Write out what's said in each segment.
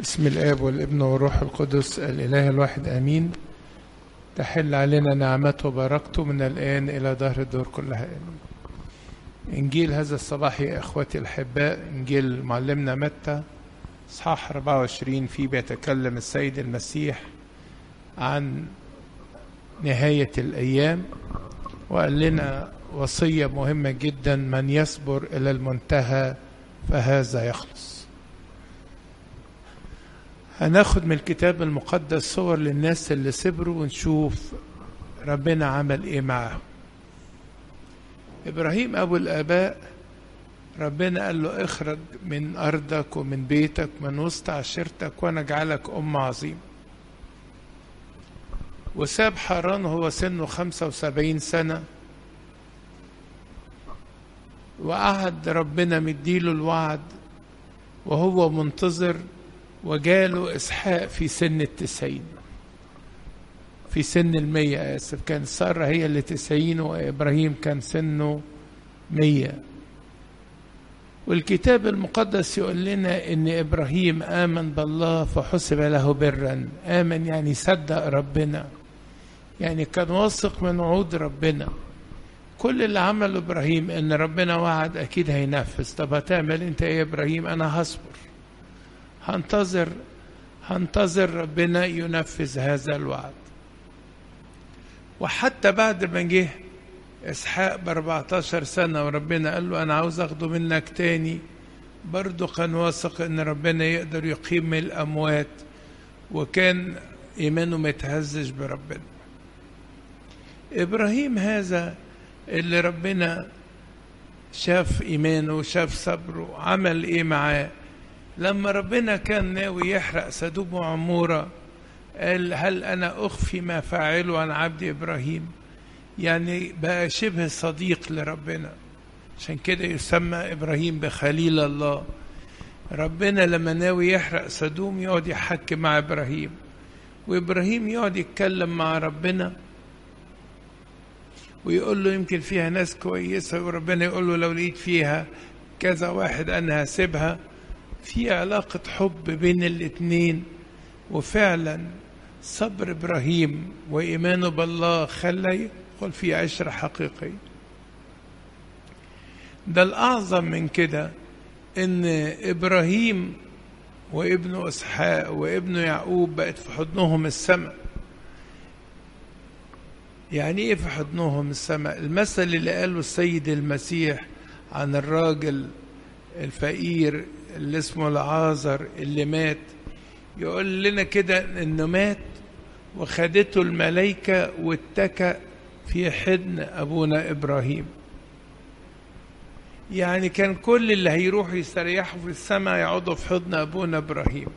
بسم الآب والابن والروح القدس الإله الواحد آمين تحل علينا نعمته وبركته من الآن إلى دهر الدور كلها آمين إنجيل هذا الصباح يا إخوتي الأحباء إنجيل معلمنا متى إصحاح 24 فيه بيتكلم السيد المسيح عن نهاية الأيام وقال لنا وصية مهمة جدا من يصبر إلى المنتهى فهذا يخلص هناخد من الكتاب المقدس صور للناس اللي صبروا ونشوف ربنا عمل ايه معاهم ابراهيم ابو الاباء ربنا قال له اخرج من ارضك ومن بيتك من وسط عشيرتك وانا اجعلك ام عظيم وساب حران وهو سنه خمسة وسبعين سنة وقعد ربنا مديله الوعد وهو منتظر وجاله إسحاق في سن التسعين في سن المية آسف كان سارة هي اللي تسعين وإبراهيم كان سنه مية والكتاب المقدس يقول لنا إن إبراهيم آمن بالله فحسب له برا آمن يعني صدق ربنا يعني كان واثق من وعود ربنا كل اللي عمله إبراهيم إن ربنا وعد أكيد هينفذ طب هتعمل أنت إيه يا إبراهيم أنا هصبر هنتظر هنتظر ربنا ينفذ هذا الوعد وحتى بعد ما جه اسحاق ب 14 سنه وربنا قال له انا عاوز اخده منك تاني برضه كان واثق ان ربنا يقدر يقيم من الاموات وكان ايمانه ما يتهزش بربنا ابراهيم هذا اللي ربنا شاف ايمانه وشاف صبره عمل ايه معاه لما ربنا كان ناوي يحرق سدوم وعمورة قال هل أنا أخفي ما فعله عن عبد إبراهيم يعني بقى شبه صديق لربنا عشان كده يسمى إبراهيم بخليل الله ربنا لما ناوي يحرق سدوم يقعد يحكي مع إبراهيم وإبراهيم يقعد يتكلم مع ربنا ويقول له يمكن فيها ناس كويسة وربنا يقول له لو لقيت فيها كذا واحد أنا هسيبها في علاقة حب بين الاتنين وفعلا صبر إبراهيم وإيمانه بالله خلى يدخل في عشرة حقيقية ده الأعظم من كده إن إبراهيم وابنه إسحاق وابنه يعقوب بقت في حضنهم السماء يعني إيه في حضنهم السماء المثل اللي قاله السيد المسيح عن الراجل الفقير اللي اسمه العازر اللي مات يقول لنا كده انه مات وخدته الملائكة واتكأ في حضن ابونا ابراهيم يعني كان كل اللي هيروحوا يستريحوا في السماء يقعدوا في حضن ابونا ابراهيم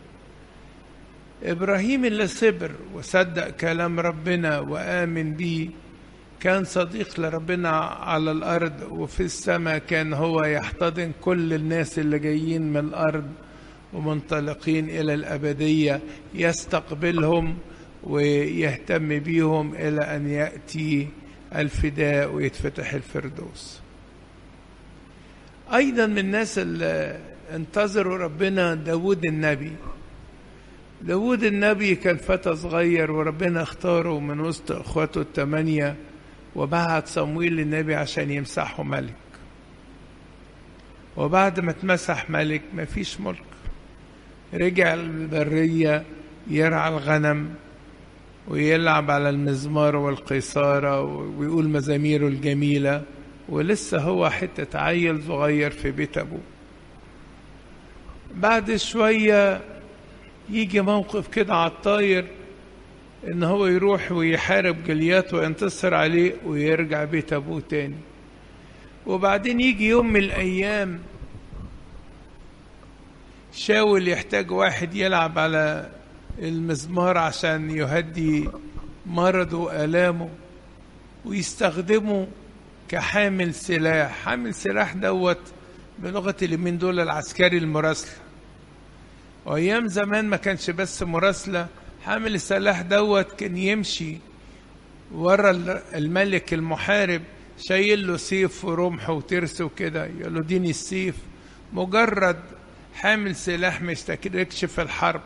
ابراهيم اللي صبر وصدق كلام ربنا وامن بيه كان صديق لربنا على الارض وفي السماء كان هو يحتضن كل الناس اللي جايين من الارض ومنطلقين الى الابديه يستقبلهم ويهتم بيهم الى ان ياتي الفداء ويتفتح الفردوس ايضا من الناس اللي انتظروا ربنا داود النبي داود النبي كان فتى صغير وربنا اختاره من وسط اخواته الثمانيه وبعت صمويل للنبي عشان يمسحه ملك وبعد ما اتمسح ملك مفيش ملك رجع البرية يرعى الغنم ويلعب على المزمار والقيصارة ويقول مزاميره الجميلة ولسه هو حتة عيل صغير في بيت أبوه بعد شوية يجي موقف كده على الطاير ان هو يروح ويحارب جليات وينتصر عليه ويرجع بيت ابوه تاني وبعدين يجي يوم من الايام شاول يحتاج واحد يلعب على المزمار عشان يهدي مرضه والامه ويستخدمه كحامل سلاح حامل سلاح دوت بلغه اليمين دول العسكري المراسله وايام زمان ما كانش بس مراسله حامل السلاح دوت كان يمشي ورا الملك المحارب شايل له سيف ورمح وترس وكده يقول له ديني السيف مجرد حامل سلاح ما يشتركش في الحرب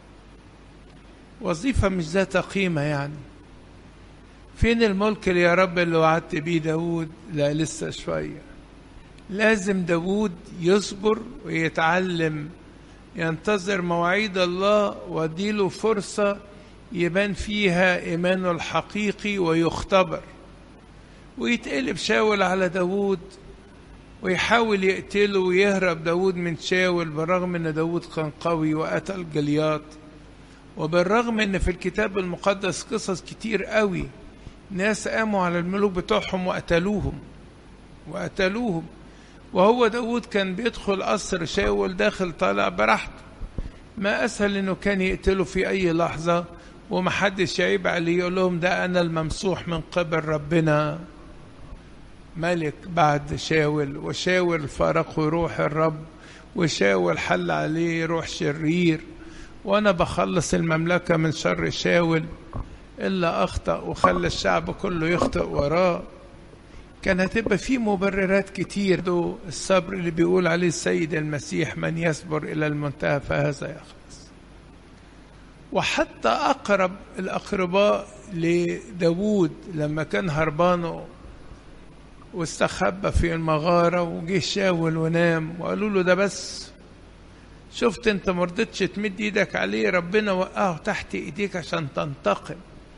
وظيفة مش ذات قيمة يعني فين الملك اللي يا رب اللي وعدت بيه داود لا لسه شوية لازم داود يصبر ويتعلم ينتظر مواعيد الله واديله فرصة يبان فيها إيمانه الحقيقي ويختبر ويتقلب شاول على داود ويحاول يقتله ويهرب داود من شاول بالرغم ان داود كان قوي وقتل جليات وبالرغم ان في الكتاب المقدس قصص كتير قوي ناس قاموا على الملوك بتوعهم وقتلوهم وقتلوهم وهو داود كان بيدخل قصر شاول داخل طالع براحته ما أسهل إنه كان يقتله في أي لحظة ومحدش يعيب عليه يقول لهم ده أنا الممسوح من قبل ربنا ملك بعد شاول وشاول فرقه روح الرب وشاول حل عليه روح شرير وأنا بخلص المملكة من شر شاول إلا أخطأ وخلى الشعب كله يخطئ وراه كان هتبقى في مبررات كتير دو الصبر اللي بيقول عليه السيد المسيح من يصبر إلى المنتهى فهذا يخلص وحتى أقرب الأقرباء لداود لما كان هربان واستخبى في المغارة وجه شاول ونام وقالوا له ده بس شفت انت مرضتش تمد ايدك عليه ربنا وقعه تحت ايديك عشان تنتقم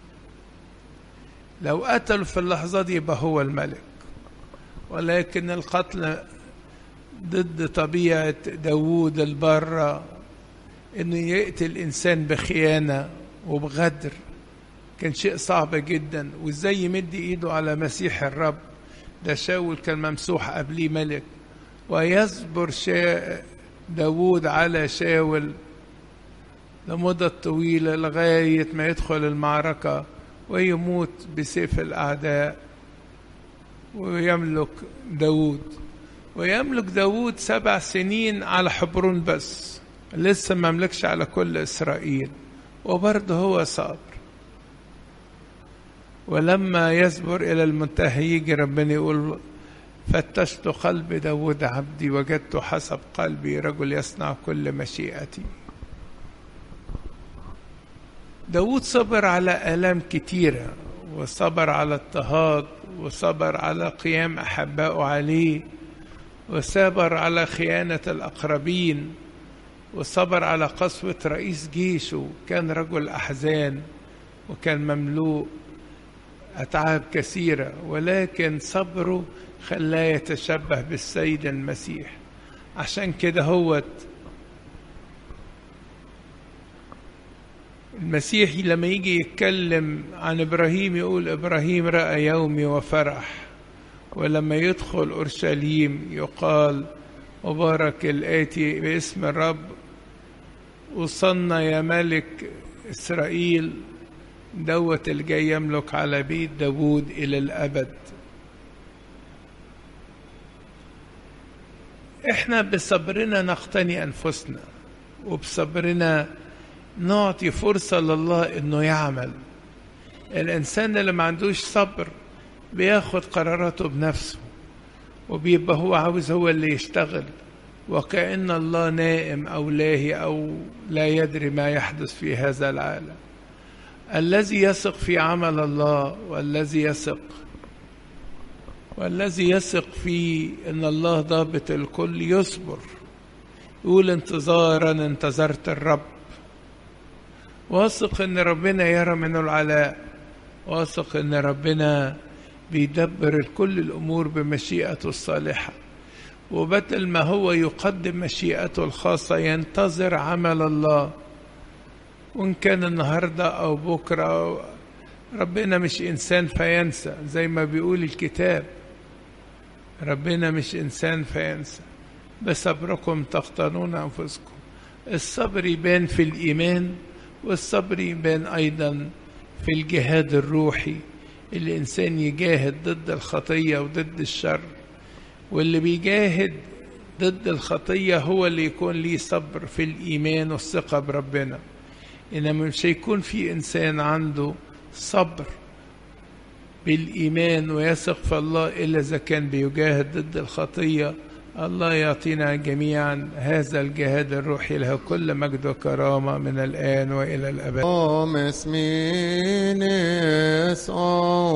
لو قتلوا في اللحظة دي يبقى هو الملك ولكن القتل ضد طبيعة داوود البرة انه يقتل انسان بخيانة وبغدر كان شيء صعب جدا وازاي يمد ايده على مسيح الرب ده شاول كان ممسوح قبليه ملك ويصبر شا داوود على شاول لمدة طويلة لغاية ما يدخل المعركة ويموت بسيف الأعداء ويملك داود ويملك داود سبع سنين على حبرون بس لسه ما مملكش على كل إسرائيل وبرضه هو صابر ولما يصبر إلى المنتهى يجي ربنا يقول فتشت قلب داود عبدي وجدت حسب قلبي رجل يصنع كل مشيئتي داود صبر على آلام كتيرة وصبر على اضطهاد وصبر على قيام أحبائه عليه وصبر على خيانة الأقربين وصبر على قسوة رئيس جيشه كان رجل أحزان وكان مملوء أتعاب كثيرة ولكن صبره خلاه يتشبه بالسيد المسيح عشان كده هوت المسيحي لما يجي يتكلم عن ابراهيم يقول ابراهيم راى يومي وفرح ولما يدخل اورشليم يقال مبارك الاتي باسم الرب وصلنا يا ملك اسرائيل دوت الجاي يملك على بيت داوود الى الابد احنا بصبرنا نقتني انفسنا وبصبرنا نعطي فرصة لله انه يعمل الانسان اللي ما عندوش صبر بياخد قراراته بنفسه وبيبقى هو عاوز هو اللي يشتغل وكأن الله نائم أو لاهي أو لا يدري ما يحدث في هذا العالم الذي يثق في عمل الله والذي يثق والذي يثق في ان الله ضابط الكل يصبر يقول انتظارا انتظرت الرب واثق ان ربنا يرى منه العلاء واثق ان ربنا بيدبر كل الامور بمشيئته الصالحه وبدل ما هو يقدم مشيئته الخاصه ينتظر عمل الله وان كان النهارده او بكره أو ربنا مش انسان فينسى زي ما بيقول الكتاب ربنا مش انسان فينسى بصبركم تقتنون انفسكم الصبر يبان في الايمان والصبر يبان ايضا في الجهاد الروحي الانسان يجاهد ضد الخطيه وضد الشر واللي بيجاهد ضد الخطيه هو اللي يكون ليه صبر في الايمان والثقه بربنا انما مش هيكون في انسان عنده صبر بالايمان ويثق في الله الا اذا كان بيجاهد ضد الخطيه الله يعطينا جميعا هذا الجهاد الروحي له كل مجد وكرامة من الآن وإلى الأبد Om esminis